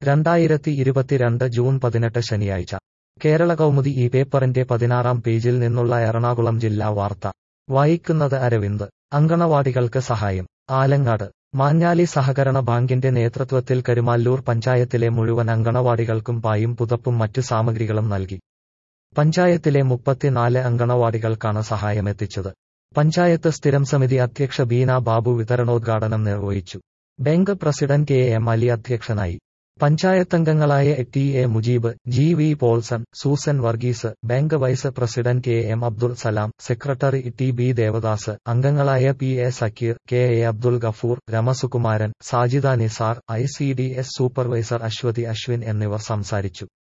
രണ്ടായിരത്തി ഇരുപത്തിരണ്ട് ജൂൺ പതിനെട്ട് ശനിയാഴ്ച കേരള കൗമുദി ഈ പേപ്പറിന്റെ പതിനാറാം പേജിൽ നിന്നുള്ള എറണാകുളം ജില്ലാ വാർത്ത വായിക്കുന്നത് അരവിന്ദ് അങ്കണവാടികൾക്ക് സഹായം ആലങ്ങാട് മാഞ്ഞാലി സഹകരണ ബാങ്കിന്റെ നേതൃത്വത്തിൽ കരുമാല്ലൂർ പഞ്ചായത്തിലെ മുഴുവൻ അങ്കണവാടികൾക്കും പായും പുതപ്പും മറ്റു സാമഗ്രികളും നൽകി പഞ്ചായത്തിലെ മുപ്പത്തിനാല് അങ്കണവാടികൾക്കാണ് സഹായമെത്തിച്ചത് പഞ്ചായത്ത് സ്ഥിരം സമിതി അധ്യക്ഷ ബീന ബാബു വിതരണോദ്ഘാടനം നിർവഹിച്ചു bank president K M Ali അധ്യക്ഷനായി പഞ്ചായത്തംഗങ്ങളായ T A Mujeeb G V Paulson Susan Varghese bank vice president K M Abdul Salam secretary T B Devadas അംഗങ്ങളായ P A Zakir K A Abdul Gafoor Ramasukumaran Sajida Nisar I C D S supervisor Aswathi Aswin എന്നിവർ സംസാരിച്ചു